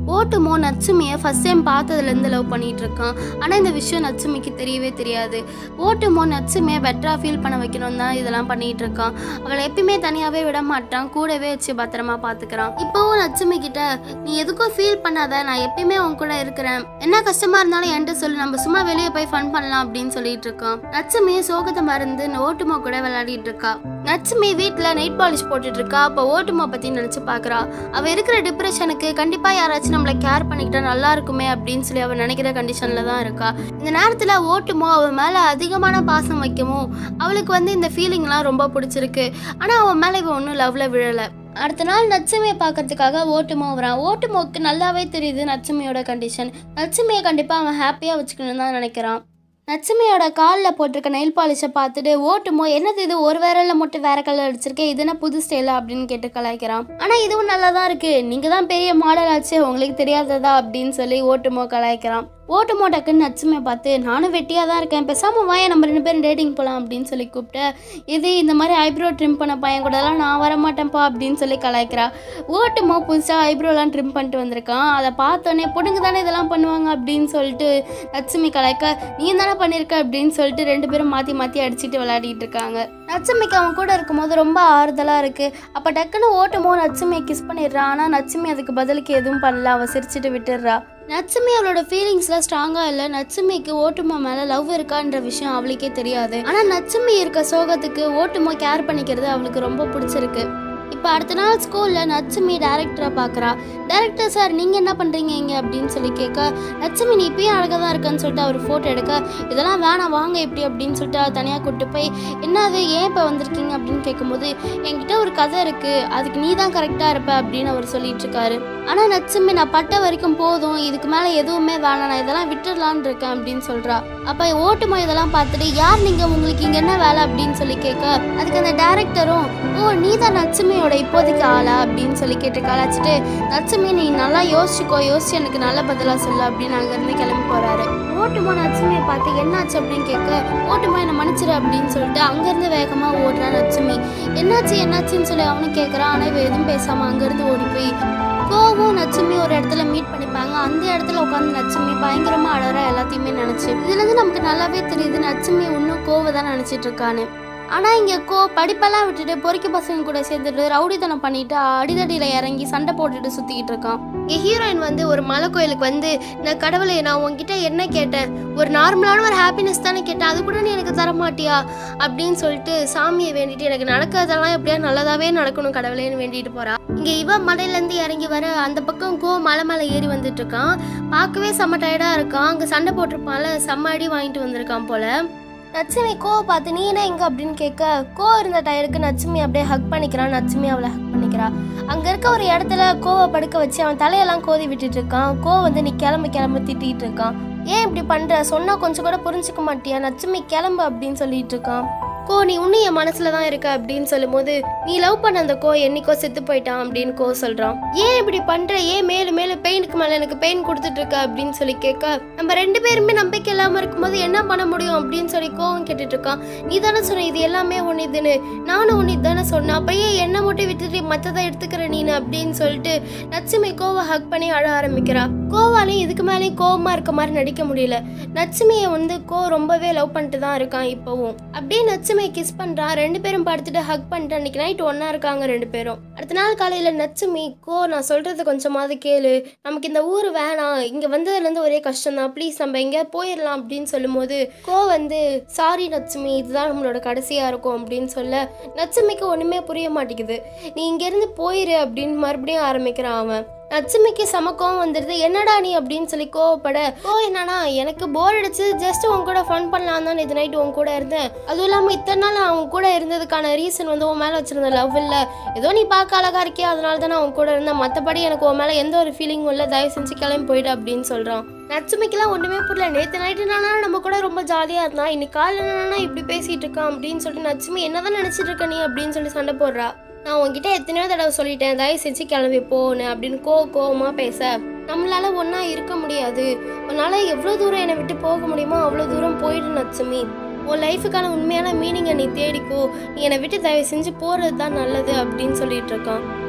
ஓட்டுமோ நட்சுமியை ஃபர்ஸ்ட் டைம் பார்த்ததுலேருந்து லவ் பண்ணிட்டு இருக்கான் ஆனால் இந்த விஷயம் நட்சுமிக்கு தெரியவே தெரியாது ஓட்டுமோ நட்சுமியை பெட்டராக ஃபீல் பண்ண வைக்கணும் தான் இதெல்லாம் பண்ணிட்டு இருக்கான் அவளை எப்பயுமே தனியாகவே விட மாட்டான் கூடவே வச்சு பத்திரமா பார்த்துக்கிறான் இப்போவும் நட்சுமி கிட்ட நீ எதுக்கும் ஃபீல் பண்ணாத நான் எப்பயுமே உன் கூட இருக்கிறேன் என்ன கஷ்டமா இருந்தாலும் என்கிட்ட சொல்லு நம்ம சும்மா வெளியே போய் ஃபன் பண்ணலாம் அப்படின்னு சொல்லிட்டு இருக்கான் நட்சுமி சோகத்தை மறந்து ஓட்டுமா கூட விளையாடிட்டு இருக்கா நட்சுமி வீட்டில் நைட் பாலிஷ் போட்டுட்டு இருக்கா அப்போ ஓட்டுமா பற்றி நினச்சி பார்க்குறா அவள் இருக்கிற டிப்ரெஷனுக்கு கண்டிப்பாக யாராச்சும் நம்மளை கேர் பண்ணிக்கிட்டா நல்லா இருக்குமே அப்படின்னு சொல்லி அவள் நினைக்கிற கண்டிஷனில் தான் இருக்கா இந்த நேரத்தில் ஓட்டுமோ அவள் மேலே அதிகமான பாசம் வைக்கவும் அவளுக்கு வந்து இந்த ஃபீலிங்லாம் ரொம்ப பிடிச்சிருக்கு ஆனால் அவன் மேலே இவன் ஒன்றும் லவ்வில் விழலை அடுத்த நாள் நட்சுமியை பார்க்கறதுக்காக ஓட்டுமோ வரான் ஓட்டுமோக்கு நல்லாவே தெரியுது நட்சுமியோட கண்டிஷன் நட்சுமியை கண்டிப்பாக அவன் ஹாப்பியாக வச்சுக்கணும்னு தான் நினைக்கிறான் நட்சுமியோட காலில் போட்டிருக்க நெயில் பாலிஷை பார்த்துட்டு ஓட்டுமோ என்னது இது ஒரு விரலில் மட்டும் வேற கலர் அடிச்சிருக்கேன் இது என்ன புது ஸ்டைலா அப்படின்னு கேட்டு கலாய்க்கிறான் ஆனால் இதுவும் நல்லா தான் இருக்கு நீங்கள் தான் பெரிய மாடல் ஆச்சு உங்களுக்கு தெரியாததா அப்படின்னு சொல்லி ஓட்டுமோ கலாய்க்கிறான் ஓட்டுமோ டக்குன்னு நட்சுமியை பார்த்து நானும் வெட்டியாக தான் இருக்கேன் பேசாமல் வாய நம்ம ரெண்டு பேரும் டேட்டிங் போகலாம் அப்படின்னு சொல்லி கூப்பிட்டு இது இந்த மாதிரி ஐப்ரோ ட்ரிம் பண்ண பையன் கூடலாம் நான் வர மாட்டேன்ப்பா அப்படின்னு சொல்லி கலாய்க்கிறா ஓட்டுமோ புதுசாக ஐப்ரோலாம் ட்ரிம் பண்ணிட்டு வந்திருக்கான் அதை பார்த்தோன்னே பொண்ணுங்க தானே இதெல்லாம் பண்ணுவாங்க அப்படின்னு சொல்லிட்டு லட்சுமி கலாய்க்க நீ தானே பண்ணியிருக்க அப்படின்னு சொல்லிட்டு ரெண்டு பேரும் மாற்றி மாற்றி அடிச்சுட்டு விளையாடிட்டு இருக்காங்க நட்சுமிக்கு அவன் கூட இருக்கும்போது ரொம்ப ஆறுதலாக இருக்குது அப்போ டக்குன்னு ஓட்டுமோ நட்சுமியை கிஸ் பண்ணிடுறான் ஆனால் நட்சுமி அதுக்கு பதிலுக்கு எதுவும் பண்ணல அவள் சிரிச்சிட்டு விட்டுடுறா நட்சுமி அவளோட ஃபீலிங்ஸ்ல ஸ்ட்ராங்கா இல்ல நட்சுமிக்கு ஓட்டுமா மேல லவ் இருக்கான்ற விஷயம் அவளுக்கே தெரியாது ஆனா நட்சுமி இருக்க சோகத்துக்கு ஓட்டுமா கேர் பண்ணிக்கிறது அவளுக்கு ரொம்ப பிடிச்சிருக்கு இப்போ அடுத்த நாள் ஸ்கூலில் நட்சுமி டேரக்டரை பார்க்குறா டேரக்டர் சார் நீங்கள் என்ன பண்ணுறீங்க இங்கே அப்படின்னு சொல்லி கேட்க நட்சுமி நீ இப்பயும் அழகாக தான் இருக்கன்னு சொல்லிட்டு அவர் ஃபோட்டோ எடுக்க இதெல்லாம் வேணாம் வாங்க இப்படி அப்படின்னு சொல்லிட்டு தனியாக கூப்பிட்டு போய் என்னது ஏன் இப்போ வந்திருக்கீங்க அப்படின்னு கேட்கும்போது என்கிட்ட ஒரு கதை இருக்குது அதுக்கு நீ தான் கரெக்டாக இருப்ப அப்படின்னு அவர் சொல்லிட்டு இருக்காரு ஆனால் நட்சுமி நான் பட்ட வரைக்கும் போதும் இதுக்கு மேலே எதுவுமே வேணாம் நான் இதெல்லாம் விட்டுடலான்னு இருக்கேன் அப்படின்னு சொல்கிறா அப்போ ஓட்டுமா இதெல்லாம் பார்த்துட்டு யார் நீங்கள் உங்களுக்கு இங்கே என்ன வேலை அப்படின்னு சொல்லி கேட்க அதுக்கு அந்த டேரக்டரும் ஓ நீ தான் நட்சுமியோட இப்போதைக்கு ஆளா அப்படின்னு சொல்லி கேட்டு கலாச்சிட்டு நட்சுமி நீ நல்லா யோசிச்சுக்கோ யோசிச்சு எனக்கு நல்ல பதிலாக சொல்லு அப்படின்னு அங்கேருந்து கிளம்பி போகிறாரு ஓட்டுமா நட்சுமியை பார்த்து என்னாச்சு அப்படின்னு கேட்க ஓட்டுமா என்னை மன்னிச்சிரு அப்படின்னு சொல்லிட்டு அங்கேருந்து வேகமாக ஓடுறா நட்சுமி என்னாச்சு என்னாச்சுன்னு சொல்லி அவனும் கேட்குறான் ஆனால் இவ எதுவும் பேசாமல் அங்கேருந்து ஓடி போய் கோவும் நட்சுமி ஒரு இடத்துல மீட் பண்ணிப்பாங்க அந்த இடத்துல உட்காந்து நட்சுமி பயங்கரமா அழறா எல்லாத்தையுமே நினைச்சு இதுல இருந்து நமக்கு நல்லாவே தெரியுது நட்சுமி இன்னும் கோவை தான் நினைச்சிட்டு இருக்கான்னு ஆனா இங்க கோ படிப்பெல்லாம் விட்டுட்டு பொறுக்கி பசங்க கூட சேர்ந்துட்டு ரவுடித்தனம் பண்ணிட்டு அடிதடியில இறங்கி சண்டை போட்டுட்டு சுத்திக்கிட்டு இருக்கான் இங்க ஹீரோயின் வந்து ஒரு மலை கோயிலுக்கு வந்து நான் கடவுளே நான் உன்கிட்ட என்ன கேட்டேன் ஒரு நார்மலான ஒரு ஹாப்பினஸ் தானே கேட்டேன் அது கூட நீ எனக்கு தர மாட்டியா அப்படின்னு சொல்லிட்டு சாமியை வேண்டிட்டு எனக்கு நடக்கிறதெல்லாம் எப்படியா நல்லதாவே நடக்கணும் கடவுளேன்னு வேண்டிட்டு போறா இங்க இவ மலையிலேருந்து இறங்கி வர அந்த பக்கம் கோ மலை மேலே ஏறி வந்துட்டு இருக்கான் பார்க்கவே செம்ம டயர்டா இருக்கான் அங்க சண்டை போட்டிருப்பான்ல செம்ம அடி வாங்கிட்டு வந்திருக்கான் போல நட்சுமி கோ பார்த்து நீ என்ன எங்க அப்படின்னு கேட்க கோ இருந்த டயருக்கு நட்சுமி அப்படியே ஹக் பண்ணிக்கிறான் நட்சுமி அவளை ஹக் பண்ணிக்கிறா அங்க இருக்க ஒரு இடத்துல கோவை படுக்க வச்சு அவன் தலையெல்லாம் கோதி விட்டுட்டு இருக்கான் கோ வந்து நீ கிளம்பு கிளம்பு திட்டிட்டு இருக்கான் ஏன் இப்படி பண்ற சொன்னா கொஞ்சம் கூட புரிஞ்சுக்க மாட்டியா நட்சுமி கிளம்பு அப்படின்னு சொல்லிட்டு இருக்கான் கோ நீ இன்னும் என் மனசுல தான் இருக்க அப்படின்னு சொல்லும்போது நீ லவ் பண்ண அந்த கோ என்னைக்கோ செத்து போயிட்டான் அப்படின்னு கோ சொல்றான் ஏன் இப்படி பண்ற ஏன் மேலும் மேலும் பெயினுக்கு மேல எனக்கு பெயின் கொடுத்துட்டு இருக்க அப்படின்னு சொல்லி கேட்க நம்ம ரெண்டு பேருமே நம்பிக்கை இல்லாம இருக்கும்போது என்ன பண்ண முடியும் அப்படின்னு சொல்லி கோவம் கேட்டுட்டு இருக்கான் நீ தானே சொன்ன இது எல்லாமே உன் இதுன்னு நானும் உன் தானே சொன்னேன் அப்ப ஏன் என்ன மட்டும் விட்டுட்டு மத்ததை எடுத்துக்கிற நீனு அப்படின்னு சொல்லிட்டு நட்சுமி கோவை ஹக் பண்ணி அழ ஆரம்பிக்கிறா கோவாலையும் இதுக்கு மேலேயும் கோவமா இருக்க மாதிரி நடிக்க முடியல நட்சுமியை வந்து கோ ரொம்பவே லவ் பண்ணிட்டு தான் இருக்கான் இப்போவும் அப்படியே நட்சுமியை கிஸ் பண்றான் ரெண்டு பேரும் படுத்துட்டு ஹக் பண்ணிட்டு அன்னைக்கு நைட் ஒண்ணா இருக்காங்க ரெண்டு பேரும் அடுத்த நாள் காலையில நட்சுமி கோ நான் சொல்றது கொஞ்சமாவது கேளு நமக்கு இந்த ஊர் வேணாம் இங்க வந்ததுல இருந்து ஒரே கஷ்டம் தான் ப்ளீஸ் நம்ம எங்க போயிடலாம் அப்படின்னு சொல்லும்போது கோ வந்து சாரி நட்சுமி இதுதான் நம்மளோட கடைசியா இருக்கும் அப்படின்னு சொல்ல நட்சுமிக்கு ஒண்ணுமே புரிய மாட்டேங்குது நீ இங்க இருந்து போயிரு அப்படின்னு மறுபடியும் ஆரம்பிக்கிறான் அவன் நட்சுமிக்கு செம கோவம் வந்துடுது என்னடா நீ அப்படின்னு சொல்லி கோவப்பட ஓ என்னன்னா எனக்கு போர் அடிச்சு ஜஸ்ட் உன் கூட ஃபன் பண்ணலாம் தான் இது நைட் உன் கூட இருந்தேன் அதுவும் இல்லாமல் இத்தனை நாள் நான் உன் கூட இருந்ததுக்கான ரீசன் வந்து உன் மேலே வச்சிருந்த லவ் இல்லை ஏதோ நீ பார்க்க அழகா இருக்கியா அதனால தான் நான் உன் கூட இருந்தேன் மற்றபடி எனக்கு உன் மேலே எந்த ஒரு ஃபீலிங்கும் இல்லை தயவு செஞ்சு கிளம்பி போயிடு அப்படின்னு சொல்கிறான் நட்சுமிக்கெல்லாம் ஒன்றுமே புரியல நேற்று நைட்டு என்னன்னா நம்ம கூட ரொம்ப ஜாலியாக இருந்தான் இன்னைக்கு காலையில் என்னன்னா இப்படி பேசிகிட்டு இருக்கான் அப்படின்னு சொல்லிட்டு நட்சுமி என்னதான் நினச்சிட்டு இருக்க நீ அப்படின்னு சொல்லி சண்டை போடுறா நான் உன்கிட்ட எத்தனையோ தடவை சொல்லிட்டேன் தயவு செஞ்சு கிளம்பி போன்னு அப்படின்னு கோ கோவமா பேச நம்மளால ஒன்றா இருக்க முடியாது உன்னால எவ்வளோ தூரம் என்னை விட்டு போக முடியுமோ அவ்வளோ தூரம் போயிடு நட்சுமி உன் லைஃபுக்கான உண்மையான மீனிங்கை நீ தேடிக்கோ நீ என்னை விட்டு தயவு செஞ்சு போகிறது தான் நல்லது அப்படின்னு சொல்லிட்டு இருக்கான்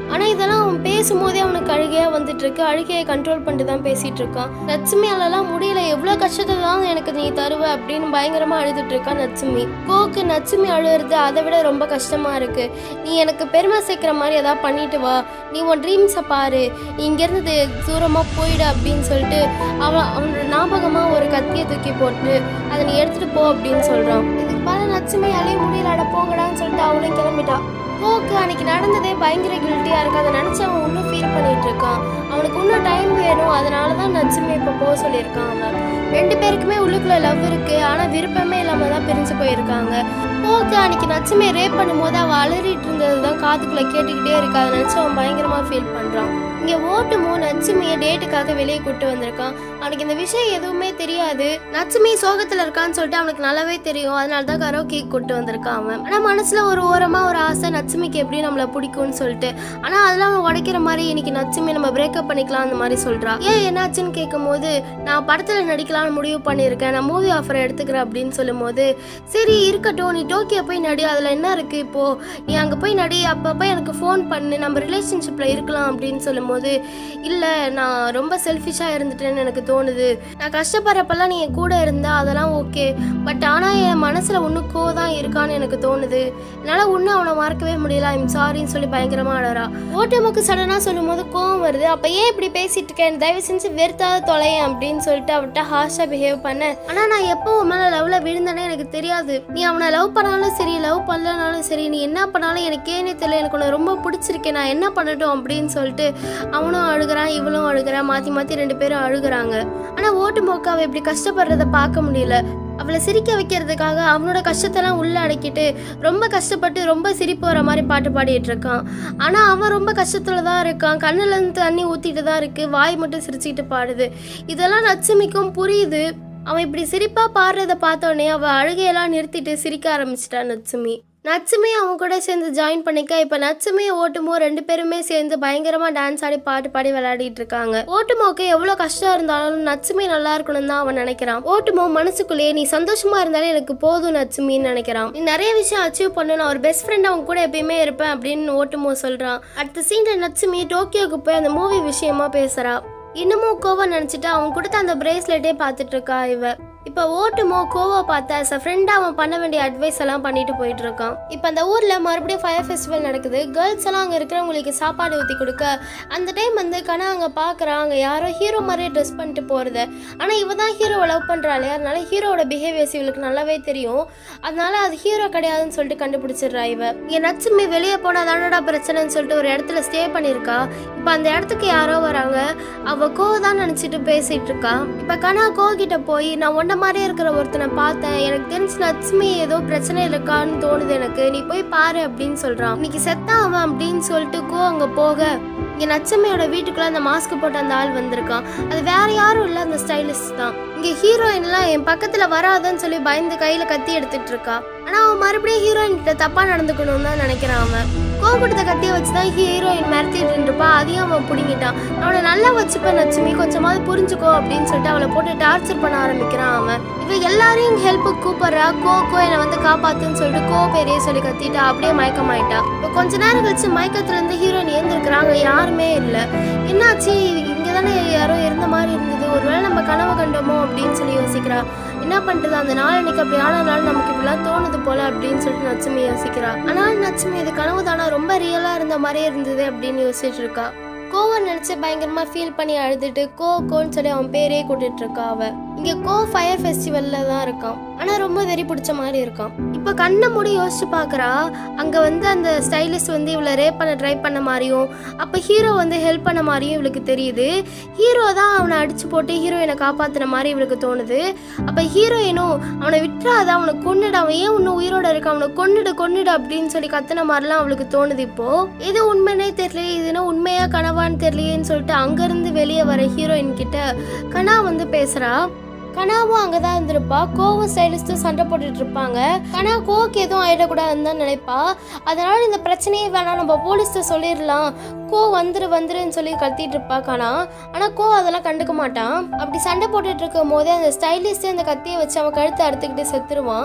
ஆனால் இதெல்லாம் அவன் பேசும்போதே அவனுக்கு அழுகையாக வந்துட்டு இருக்கு அழுகையை கண்ட்ரோல் பண்ணிட்டு தான் பேசிட்டு இருக்கான் நட்சுமியாலலாம் முடியல எவ்வளோ கஷ்டத்தை தான் எனக்கு நீ தருவ அப்படின்னு பயங்கரமாக அழுதுட்டு இருக்கான் நட்சுமி கோக்கு நட்சுமி அழுகிறது அதை விட ரொம்ப கஷ்டமா இருக்கு நீ எனக்கு பெருமை சேர்க்கிற மாதிரி ஏதாவது பண்ணிட்டு வா நீ உன் ட்ரீம்ஸை பாரு நீ இங்கேருந்து தூரமாக போயிடு அப்படின்னு சொல்லிட்டு அவன் அவனோட ஞாபகமாக ஒரு கத்தியை தூக்கி போட்டு அதை நீ எடுத்துட்டு போ அப்படின்னு சொல்கிறான் இதுக்கு மேலே நட்சுமி அலைய முடியல அட போங்கடான்னு சொல்லிட்டு அவனும் கிளம்பிட்டான் போக்கு அன்னைக்கு நடந்ததே பயங்கர கில்ட்டியாக இருக்கு அதை நினச்சி அவன் இன்னும் ஃபீல் பண்ணிட்டு இருக்கான் அவனுக்கு இன்னும் டைம் வேணும் அதனால தான் நட்சுமி இப்போ போக சொல்லியிருக்கான் அவன் ரெண்டு பேருக்குமே உள்ளுக்குள்ள லவ் இருக்கு ஆனால் விருப்பமே இல்லாமல் தான் பிரிஞ்சு போயிருக்காங்க போக்கு அன்னைக்கு நட்சுமி ரேப் பண்ணும்போது அவள் அலறிட்டு இருந்தது தான் காதுக்குள்ள கேட்டுக்கிட்டே இருக்கு அதை நினச்சி அவன் பயங்கரமாக ஃபீல் பண்ணுறான் இங்கே ஓட்டுமோ நட்சுமியை டேட்டுக்காக வெளியே கூட்டு வந்திருக்கான் அவனுக்கு இந்த விஷயம் எதுவுமே தெரியாது நட்சுமி சோகத்தில் இருக்கான்னு சொல்லிட்டு அவனுக்கு நல்லாவே தெரியும் அதனால தான் கரோ கேக் கூட்டு வந்திருக்கான் அவன் ஆனால் மனசில் ஒரு ஓரமாக ஒரு ஆசை நட்சுமிக்கு எப்படி நம்மளை பிடிக்கும்னு சொல்லிட்டு ஆனால் அதெல்லாம் அவன் உடைக்கிற மாதிரி இன்னைக்கு நட்சுமி நம்ம பிரேக்கப் பண்ணிக்கலாம் அந்த மாதிரி சொல்றா ஏன் என்னாச்சுன்னு கேட்கும்போது நான் படத்தில் நடிக்கலாம்னு முடிவு பண்ணியிருக்கேன் நான் மூவி ஆஃபர் எடுத்துக்கிறேன் அப்படின்னு சொல்லும்போது சரி இருக்கட்டும் நீ டோக்கியோ போய் நடி அதில் என்ன இருக்கு இப்போ நீ அங்கே போய் நடி அப்பப்போ எனக்கு ஃபோன் பண்ணு நம்ம ரிலேஷன்ஷிப்பில் இருக்கலாம் அப்படின்னு சொல்லும்போது இல்லை நான் ரொம்ப செல்ஃபிஷாக இருந்துட்டேன்னு எனக்கு தோணுது நான் கஷ்டப்படுறப்பெல்லாம் நீ என் கூட இருந்தா அதெல்லாம் ஓகே பட் ஆனால் என் மனசில் ஒன்று கோ தான் இருக்கான்னு எனக்கு தோணுது என்னால் ஒன்றும் அவனை மறக்கவே முடியல ஐம் சாரின்னு சொல்லி பயங்கரமாக அழறா ஓட்டமுக்கு சடனாக சொல்லும்போது கோவம் வருது அப்போ ஏன் இப்படி பேசிட்டு இருக்கேன் தயவு செஞ்சு வெறுத்தாத தொலையேன் அப்படின்னு சொல்லிட்டு அவட்ட ஹார்ஷாக பிஹேவ் பண்ணேன் ஆனால் நான் எப்போ உன் மேலே லவ்வில் விழுந்தேனே எனக்கு தெரியாது நீ அவனை லவ் பண்ணாலும் சரி லவ் பண்ணலனாலும் சரி நீ என்ன பண்ணாலும் எனக்கு ஏனே தெரியல எனக்கு உன்னை ரொம்ப பிடிச்சிருக்கேன் நான் என்ன பண்ணட்டும் அப்படின்னு சொல்லிட்டு அவனும் அழுகிறான் இவளும் அழுகிறா மாற்றி மாற்றி ரெண்டு பேரும் அழுகுறாங்க ஆனால் ஓட்டு மோக்க அவள் இப்படி கஷ்டப்படுறத பார்க்க முடியல அவளை சிரிக்க வைக்கிறதுக்காக அவனோட கஷ்டத்தெல்லாம் உள்ள அடக்கிட்டு ரொம்ப கஷ்டப்பட்டு ரொம்ப சிரிப்பு வர மாதிரி பாட்டு பாடிட்டு இருக்கான் ஆனால் அவன் ரொம்ப கஷ்டத்தில் தான் இருக்கான் கண்ணுல இருந்து தண்ணி ஊற்றிட்டு தான் இருக்கு வாய் மட்டும் சிரிச்சுக்கிட்டு பாடுது இதெல்லாம் நச்சுமிக்கும் புரியுது அவன் இப்படி சிரிப்பா பாடுறத பார்த்தோன்னே அவள் அழுகையெல்லாம் நிறுத்திட்டு சிரிக்க ஆரம்பிச்சிட்டா நச்சுமி நச்சுமே அவன் கூட சேர்ந்து ஜாயின் பண்ணிக்க இப்போ நச்சுமே ஓட்டுமோ ரெண்டு பேருமே சேர்ந்து பயங்கரமாக டான்ஸ் ஆடி பாட்டு பாடி விளையாடிட்டு இருக்காங்க ஓட்டுமோக்கு எவ்வளோ கஷ்டம் இருந்தாலும் நச்சுமே நல்லா இருக்கணும் தான் அவன் நினைக்கிறான் ஓட்டுமோ மனசுக்குள்ளேயே நீ சந்தோஷமா இருந்தாலே எனக்கு போதும் நச்சுமின்னு நினைக்கிறான் நீ நிறைய விஷயம் அச்சீவ் பண்ணு நான் ஒரு பெஸ்ட் ஃப்ரெண்ட் அவன் கூட எப்பயுமே இருப்பேன் அப்படின்னு ஓட்டுமோ சொல்கிறான் அடுத்த சீன்ல நச்சுமி டோக்கியோக்கு போய் அந்த மூவி விஷயமா பேசுறா இன்னமும் கோவம் நினச்சிட்டு அவன் கொடுத்த அந்த பிரேஸ்லெட்டே பார்த்துட்டு இருக்கா இவ இப்போ ஓட்டுமோ கோவா பார்த்தா அஸ் அ ஃப்ரெண்டாக அவன் பண்ண வேண்டிய அட்வைஸ் எல்லாம் பண்ணிட்டு போயிட்டு இருக்கான் இப்போ அந்த ஊரில் மறுபடியும் ஃபயர் ஃபெஸ்டிவல் நடக்குது கேர்ள்ஸ் எல்லாம் அங்கே இருக்கிறவங்களுக்கு சாப்பாடு ஊற்றி கொடுக்க அந்த டைம் வந்து கனா அங்கே பார்க்குறான் அங்கே யாரோ ஹீரோ மாதிரியே ட்ரெஸ் பண்ணிட்டு போகிறது ஆனால் இவ தான் ஹீரோவை லவ் பண்ணுறாளே அதனால ஹீரோவோட பிஹேவியர்ஸ் இவளுக்கு நல்லாவே தெரியும் அதனால அது ஹீரோ கிடையாதுன்னு சொல்லிட்டு கண்டுபிடிச்சிடுறா இவ இங்கே நச்சுமே வெளியே போனால் தானடா பிரச்சனைன்னு சொல்லிட்டு ஒரு இடத்துல ஸ்டே பண்ணியிருக்கா இப்போ அந்த இடத்துக்கு யாரோ வராங்க அவ கோ தான் நினச்சிட்டு பேசிட்டு இருக்கா இப்போ கனா கோ கிட்ட போய் நான் உன்ன மாதிரியே இருக்கிற ஒருத்தனை பார்த்தேன் எனக்கு தெரிஞ்சு லட்சுமி ஏதோ பிரச்சனை இருக்கான்னு தோணுது எனக்கு நீ போய் பாரு அப்படின்னு சொல்றான் இன்னைக்கு செத்தான் அவன் அப்படின்னு சொல்லிட்டு கோ அங்க போக இங்க நச்சம்மையோட வீட்டுக்குள்ள அந்த மாஸ்க் போட்ட அந்த ஆள் வந்திருக்கான் அது வேற யாரும் இல்ல அந்த ஸ்டைலிஸ்ட் தான் இங்க ஹீரோயின்லாம் என் பக்கத்துல வராதுன்னு சொல்லி பயந்து கையில கத்தி எடுத்துட்டு இருக்கா ஆனா அவன் மறுபடியும் ஹீரோயின் கிட்ட தப்பா நடந்துக்கணும்னு தான் நினைக்கிறான் அவன் கோபுரத்தை கத்திய வச்சு தான் ஹீரோயின் மிரட்டிட்டு இருப்பா அதையும் அவன் பிடுங்கிட்டான் அவனை நல்லா வச்சுப்ப நச்சுமி கொஞ்சமாவது புரிஞ்சுக்கோ அப்படின்னு சொல்லிட்டு அவளை போட்டு டார்ச்சர் பண்ண ஆரம்பிக்கிறான் அவன் இவ எல்லாரையும் ஹெல்ப்புக்கு கூப்பிடுறா கோ கோ என்னை வந்து காப்பாத்துன்னு சொல்லிட்டு கோ பெரிய சொல்லி கத்திட்டா அப்படியே மயக்கமாயிட்டா இப்போ கொஞ்ச நேரம் கழிச்சு மயக்கத்துல இருந்து ஹீரோயின் ஏந்திருக்கிறாங்க யாருமே இல்லை என்னாச்சு இங்கே தானே யாரோ இருந்த மாதிரி இருந்தது ஒருவேளை நம்ம கனவு கண்டோமோ அப்படின்னு சொல்லி யோசிக்கிறா என்ன பண்றது அந்த நாள் இன்னைக்கு அப்படி ஆனதுனால நமக்கு இப்படிலாம் தோணுது போல அப்படின்னு சொல்லிட்டு நச்சுமி யோசிக்கிறா ஆனால் நச்சுமி இது கனவு தானா ரொம்ப ரியலா இருந்த மாதிரியே இருந்தது அப்படின்னு யோசிச்சுட்டு இருக்கா கோவை நினைச்சு பயங்கரமா ஃபீல் பண்ணி அழுதுட்டு கோ கோன்னு சொல்லி அவன் பேரே கூட்டிட்டு இருக்கா அவ இங்க கோ ஃபயர் ஃபெஸ்டிவல்ல தான் இருக்கான் ஆனா ரொம்ப வெறி பிடிச்ச மாதிரி இருக்கான் இப்ப கண்ணை மூடி யோசிச்சு பாக்குறா அங்க வந்து அந்த ஸ்டைலிஸ்ட் வந்து இவளை ரேப் பண்ண ட்ரை பண்ண மாதிரியும் அப்ப ஹீரோ வந்து ஹெல்ப் பண்ண மாதிரியும் இவளுக்கு தெரியுது ஹீரோ தான் அவனை அடிச்சு போட்டு ஹீரோயினை காப்பாத்துன மாதிரி இவளுக்கு தோணுது அப்ப ஹீரோயினும் அவனை விட்டுறாத அவனை கொன்னுடு அவன் ஏன் இன்னும் உயிரோட இருக்கான் அவனை கொன்னுடு கொன்னுடு அப்படின்னு சொல்லி கத்துன மாதிரிலாம் அவளுக்கு தோணுது இப்போ எது உண்மைனே தெரியல இதுனா உண்மையா கனவான்னு தெரியலையேன்னு சொல்லிட்டு அங்கிருந்து வெளியே வர ஹீரோயின் கிட்ட கனா வந்து பேசுறா கனாவும் அங்கே தான் இருந்திருப்பா கோவும் ஸ்டைலிஸ்ட்டும் சண்டை போட்டுட்டு இருப்பாங்க கனா கோக்கு எதுவும் ஆயிடக்கூடாதுன்னு தான் நினைப்பா அதனால இந்த பிரச்சனையே வேணாம் நம்ம போலீஸ்ட்ட சொல்லிடலாம் கோ வந்துரு வந்துருன்னு சொல்லி கத்திட்டு இருப்பா கனா ஆனால் கோ அதெல்லாம் கண்டுக்க மாட்டான் அப்படி சண்டை போட்டுட்டு இருக்கும் போதே அந்த ஸ்டைலிஸ்ட் அந்த கத்தியை வச்சு அவன் கழுத்தை அறுத்துக்கிட்டு செத்துருவான்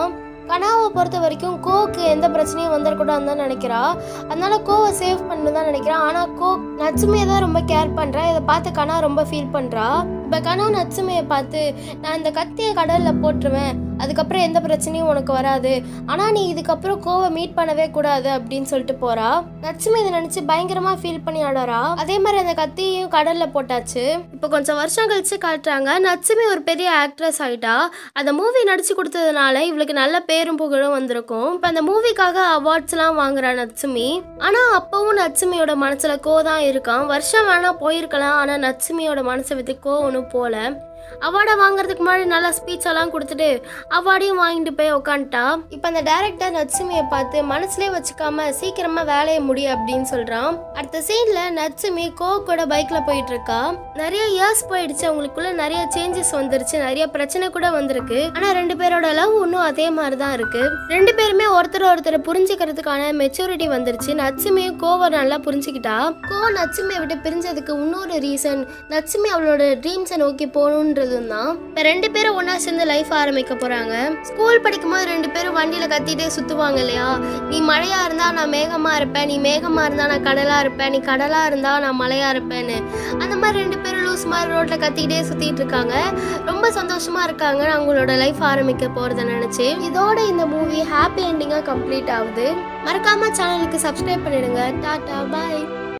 கனாவை பொறுத்த வரைக்கும் கோக்கு எந்த பிரச்சனையும் வந்துடக்கூடாதுன்னு தான் நினைக்கிறா அதனால கோவை சேவ் பண்ணு தான் நினைக்கிறா ஆனால் கோ நட்சுமையை தான் ரொம்ப கேர் பண்ணுறா இதை பார்த்து கனா ரொம்ப ஃபீல் பண்ணுறா இப்போ கனா நட்சுமையை பார்த்து நான் இந்த கத்தியை கடலில் போட்டுருவேன் அதுக்கப்புறம் எந்த பிரச்சனையும் உனக்கு வராது ஆனால் நீ இதுக்கப்புறம் கோவை மீட் பண்ணவே கூடாது அப்படின்னு சொல்லிட்டு போறா நட்சுமி இதை நினச்சி பயங்கரமாக ஃபீல் பண்ணி ஆடுறா அதே மாதிரி அந்த கத்தியையும் கடலில் போட்டாச்சு இப்போ கொஞ்சம் வருஷம் கழிச்சு காட்டுறாங்க நட்சுமி ஒரு பெரிய ஆக்ட்ரஸ் ஆயிட்டா அந்த மூவி நடிச்சு கொடுத்ததுனால இவளுக்கு நல்ல பேரும் புகழும் வந்திருக்கும் இப்போ அந்த மூவிக்காக அவார்ட்ஸ்லாம் வாங்குறா நட்சுமி ஆனால் அப்பவும் நட்சுமியோட மனசுல கோ தான் இருக்கான் வருஷம் வேணா போயிருக்கலாம் ஆனால் நட்சுமியோட மனசை விட்டு கோ ஒன்றும் போல அவார்டை வாங்குறதுக்கு முன்னாடி நல்லா ஸ்பீச் எல்லாம் கொடுத்துட்டு அவார்டையும் வாங்கிட்டு போய் உக்காந்துட்டா இப்போ அந்த டேரக்டர் நட்சுமியை பார்த்து மனசுலேயே வச்சுக்காம சீக்கிரமா வேலையை முடி அப்படின்னு சொல்றான் அடுத்த சீன்ல நட்சுமி கோ கூட பைக்ல போயிட்டு இருக்கா நிறைய இயர்ஸ் போயிடுச்சு அவங்களுக்குள்ள நிறைய சேஞ்சஸ் வந்துருச்சு நிறைய பிரச்சனை கூட வந்திருக்கு ஆனா ரெண்டு பேரோட லவ் இன்னும் அதே மாதிரி தான் இருக்கு ரெண்டு பேருமே ஒருத்தர் ஒருத்தரை புரிஞ்சுக்கிறதுக்கான மெச்சூரிட்டி வந்துருச்சு நட்சுமியும் கோவை நல்லா புரிஞ்சுக்கிட்டா கோ நட்சுமியை விட்டு பிரிஞ்சதுக்கு இன்னொரு ரீசன் நட்சுமி அவளோட ட்ரீம்ஸை நோக்கி போகணுன்றதும் தான் இப்போ ரெண்டு பேரும் ஒன்றா சேர்ந்து லைஃப் ஆரம்பிக்க போகிறாங்க ஸ்கூல் படிக்கும்போது ரெண்டு பேரும் வண்டியில் கத்திட்டே சுற்றுவாங்க இல்லையா நீ மழையாக இருந்தால் நான் மேகமாக இருப்பேன் நீ மேகமாக இருந்தால் நான் கடலாக இருப்பேன் நீ கடலாக இருந்தால் நான் மலையாக இருப்பேன்னு அந்த மாதிரி ரெண்டு பேரும் லூஸ் மாதிரி ரோட்டில் கத்திக்கிட்டே சுற்றிட்டு இருக்காங்க ரொம்ப சந்தோஷமாக இருக்காங்க அவங்களோட லைஃப் ஆரம்பிக்க போகிறத நினச்சி இதோட இந்த மூவி ஹாப்பி எண்டிங்காக கம்ப்ளீட் ஆகுது மறக்காமல் சேனலுக்கு சப்ஸ்கிரைப் பண்ணிடுங்க டாட்டா பாய்